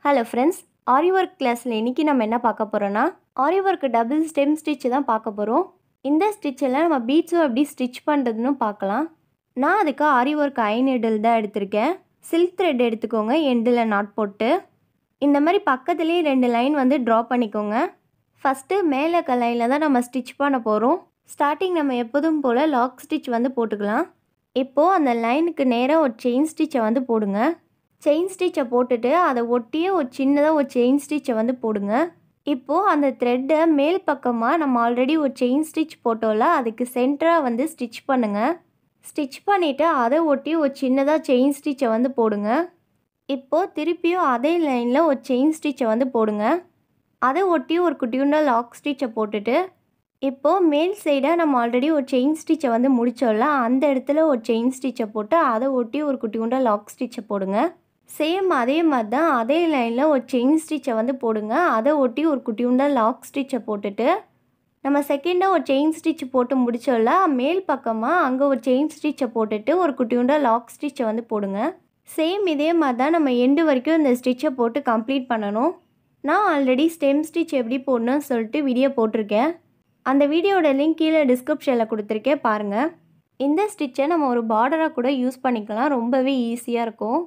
hello friends ஆரி work கிளாஸில் இன்றைக்கி நம்ம என்ன பார்க்க போகிறோன்னா aari work double stem stitch தான் பார்க்க போகிறோம் இந்த ஸ்டிச்சில் நம்ம பீட்ஸும் எப்படி ஸ்டிச் பண்ணுறதுன்னு பார்க்கலாம் நான் அதுக்கு ஆரி ஒர்க் ஐ நீடில் தான் எடுத்திருக்கேன் சில்க் த்ரெட் எடுத்துக்கோங்க எண்டில் நாட் போட்டு இந்த மாதிரி பக்கத்துலேயே ரெண்டு லைன் வந்து ட்ரா பண்ணிக்கோங்க ஃபஸ்ட்டு மேலே கலையில் தான் நம்ம ஸ்டிச் பண்ண போகிறோம் ஸ்டார்டிங் நம்ம எப்போதும் போல் லாக் ஸ்டிச் வந்து போட்டுக்கலாம் இப்போது அந்த லைனுக்கு நேராக ஒரு செயின் ஸ்டிச்சை வந்து போடுங்க செயின் ஸ்டிச்சை போட்டுட்டு அதை ஒட்டியே ஒரு சின்னதாக ஒரு செயின் ஸ்டிச்சை வந்து போடுங்க இப்போது அந்த த்ரெட்டை மேல் பக்கமாக நம்ம ஆல்ரெடி ஒரு செயின் ஸ்டிச் போட்டோம்ல அதுக்கு சென்டராக வந்து ஸ்டிச் பண்ணுங்கள் ஸ்டிச் பண்ணிவிட்டு அதை ஒட்டி ஒரு சின்னதாக செயின் ஸ்டிச்சை வந்து போடுங்க இப்போது திருப்பியும் அதே லைனில் ஒரு செயின் ஸ்டிச்சை வந்து போடுங்க அதை ஒட்டி ஒரு குட்டியுண்டா லாக் ஸ்டிச்சை போட்டுட்டு இப்போது மேல் சைடாக நம்ம ஆல்ரெடி ஒரு செயின் ஸ்டிச்சை வந்து முடித்தோம்ல அந்த இடத்துல ஒரு செயின் ஸ்டிச்சை போட்டு அதை ஒட்டி ஒரு குட்டியுண்டா லாக் ஸ்டிச்சை போடுங்க சேம் அதே மாதிரி தான் அதே லைனில் ஒரு செயின் ஸ்டிச்சை வந்து போடுங்க அதை ஒட்டி ஒரு குட்டியுண்டா லாக் ஸ்டிச்சை போட்டுட்டு நம்ம செகண்டாக ஒரு செயின் ஸ்டிச் போட்டு முடிச்சோம்ல மேல் பக்கமாக அங்கே ஒரு செயின் ஸ்டிச்சை போட்டுட்டு ஒரு குட்டியுண்டா லாக் ஸ்டிச்சை வந்து போடுங்க சேம் இதே மாதிரி தான் நம்ம எண்டு வரைக்கும் இந்த ஸ்டிச்சை போட்டு கம்ப்ளீட் பண்ணணும் நான் ஆல்ரெடி ஸ்டெம் ஸ்டிச் எப்படி போடணும்னு சொல்லிட்டு வீடியோ போட்டிருக்கேன் அந்த வீடியோட லிங்க் கீழே டிஸ்கிரிப்ஷனில் கொடுத்துருக்கேன் பாருங்கள் இந்த ஸ்டிச்சை நம்ம ஒரு பார்டராக கூட யூஸ் பண்ணிக்கலாம் ரொம்பவே ஈஸியாக இருக்கும்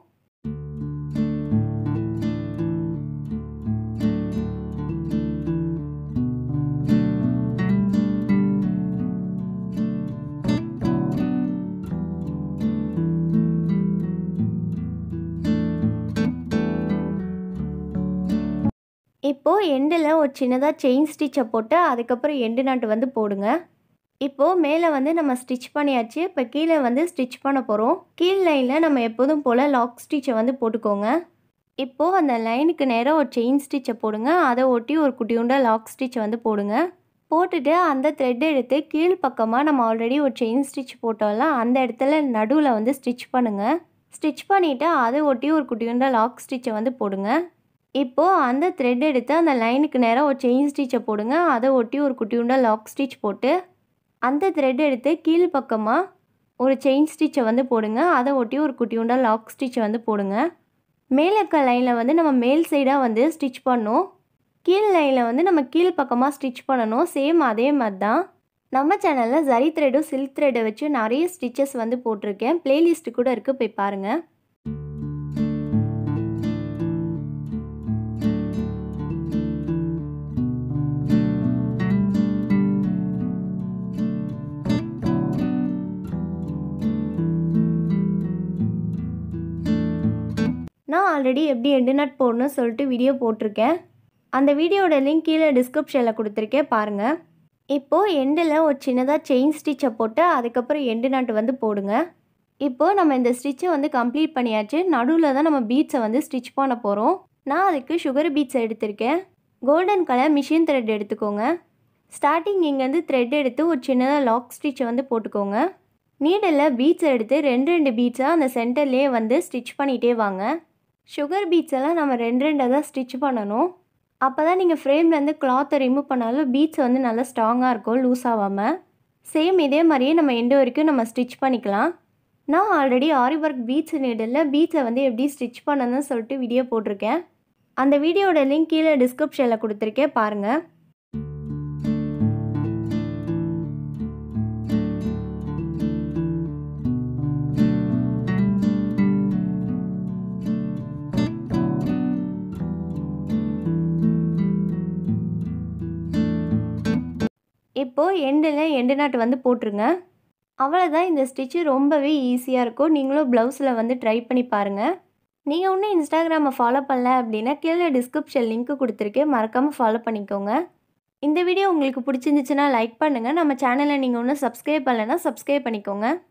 இப்போது எண்டில் ஒரு சின்னதாக செயின் ஸ்டிச்சை போட்டு அதுக்கப்புறம் எண்டு நாட்டு வந்து போடுங்க இப்போது மேலே வந்து நம்ம ஸ்டிச் பண்ணியாச்சு இப்போ கீழே வந்து ஸ்டிச் பண்ண போகிறோம் கீழ் லைனில் நம்ம எப்போதும் போல் லாக் ஸ்டிச்சை வந்து போட்டுக்கோங்க இப்போது அந்த லைனுக்கு நேராக ஒரு செயின் ஸ்டிச்சை போடுங்க அதை ஒட்டி ஒரு குட்டியுண்டா லாக் ஸ்டிச்சை வந்து போடுங்க போட்டுட்டு அந்த த்ரெட் எடுத்து கீழ் பக்கமாக நம்ம ஆல்ரெடி ஒரு செயின் ஸ்டிச் போட்டோம்ல அந்த இடத்துல நடுவில் வந்து ஸ்டிச் பண்ணுங்கள் ஸ்டிச் பண்ணிவிட்டு அதை ஒட்டி ஒரு குட்டியுண்டா லாக் ஸ்டிச்சை வந்து போடுங்க இப்போது அந்த த்ரெட் எடுத்து அந்த லைனுக்கு நேராக ஒரு செயின் ஸ்டிச்சை போடுங்க அதை ஒட்டி ஒரு குட்டியுண்டா லாக் ஸ்டிச் போட்டு அந்த த்ரெட் எடுத்து கீழ் பக்கமாக ஒரு செயின் ஸ்டிச்சை வந்து போடுங்க அதை ஒட்டி ஒரு குட்டியுண்டா லாக் ஸ்டிச்சை வந்து போடுங்க மேலே இருக்க லைனில் வந்து நம்ம மேல் சைடாக வந்து ஸ்டிச் பண்ணோம் கீழ் லைனில் வந்து நம்ம கீழ் பக்கமாக ஸ்டிச் பண்ணணும் சேம் அதே மாதிரி தான் நம்ம சேனலில் ஜரி த்ரெடும் சில்க் த்ரெட்டை வச்சு நிறைய ஸ்டிச்சஸ் வந்து போட்டிருக்கேன் பிளேலிஸ்ட்டு கூட இருக்குது போய் பாருங்கள் நான் ஆல்ரெடி எப்படி எண்டு நட் போடணும்னு சொல்லிட்டு வீடியோ போட்டிருக்கேன் அந்த வீடியோட லிங்க் கீழே டிஸ்கிரிப்ஷனில் கொடுத்துருக்கேன் பாருங்கள் இப்போது எண்டில் ஒரு சின்னதாக செயின் ஸ்டிச்சை போட்டு அதுக்கப்புறம் எண்டு நட் வந்து போடுங்க இப்போது நம்ம இந்த ஸ்டிச்சை வந்து கம்ப்ளீட் பண்ணியாச்சு நடுவில் தான் நம்ம பீட்ஸை வந்து ஸ்டிச் பண்ண போகிறோம் நான் அதுக்கு சுகர் பீட்ஸ் எடுத்திருக்கேன் கோல்டன் கலர் மிஷின் த்ரெட் எடுத்துக்கோங்க ஸ்டார்டிங் இங்கேருந்து த்ரெட் எடுத்து ஒரு சின்னதாக லாக் ஸ்டிச்சை வந்து போட்டுக்கோங்க நீடில் பீட்ஸ் எடுத்து ரெண்டு ரெண்டு பீட்ஸாக அந்த சென்டர்லேயே வந்து ஸ்டிச் பண்ணிகிட்டே வாங்க சுகர் பீட்ஸ் எல்லாம் நம்ம ரெண்டு ரெண்டாக தான் ஸ்டிச் பண்ணணும் அப்போ தான் நீங்கள் ஃப்ரேம்லேருந்து கிளாத்தை ரிமூவ் பண்ணாலும் பீட்ஸ் வந்து நல்லா ஸ்ட்ராங்காக இருக்கும் லூஸ் ஆகாமல் சேம் இதே மாதிரியே நம்ம எண்டு வரைக்கும் நம்ம ஸ்டிச் பண்ணிக்கலாம் நான் already aari work beads needle பீட்ஸை வந்து எப்படி ஸ்டிச் பண்ணணும்னு சொல்லிட்டு வீடியோ போட்டிருக்கேன் அந்த வீடியோட லிங்க் கீழே டிஸ்கிரிப்ஷனில் கொடுத்துருக்கேன் பாருங்கள் இப்போது எண்டில் எண்டு நாட்டு வந்து போட்டுருங்க அவ்வளோதான் இந்த ஸ்டிச்சு ரொம்பவே ஈஸியாக இருக்கும் நீங்களும் ப்ளவுஸில் வந்து ட்ரை பண்ணி பாருங்கள் நீங்கள் இன்னும் இன்ஸ்டாகிராமை ஃபாலோ பண்ணல அப்படின்னா கீழே டிஸ்கிரிப்ஷன் லிங்க்கு கொடுத்துருக்கேன் மறக்காமல் ஃபாலோ பண்ணிக்கோங்க இந்த வீடியோ உங்களுக்கு பிடிச்சிருந்துச்சுன்னா லைக் பண்ணுங்கள் நம்ம சேனலை நீங்கள் இன்னும் சப்ஸ்கிரைப் பண்ணலைன்னா சப்ஸ்கிரைப் பண்ணிக்கோங்க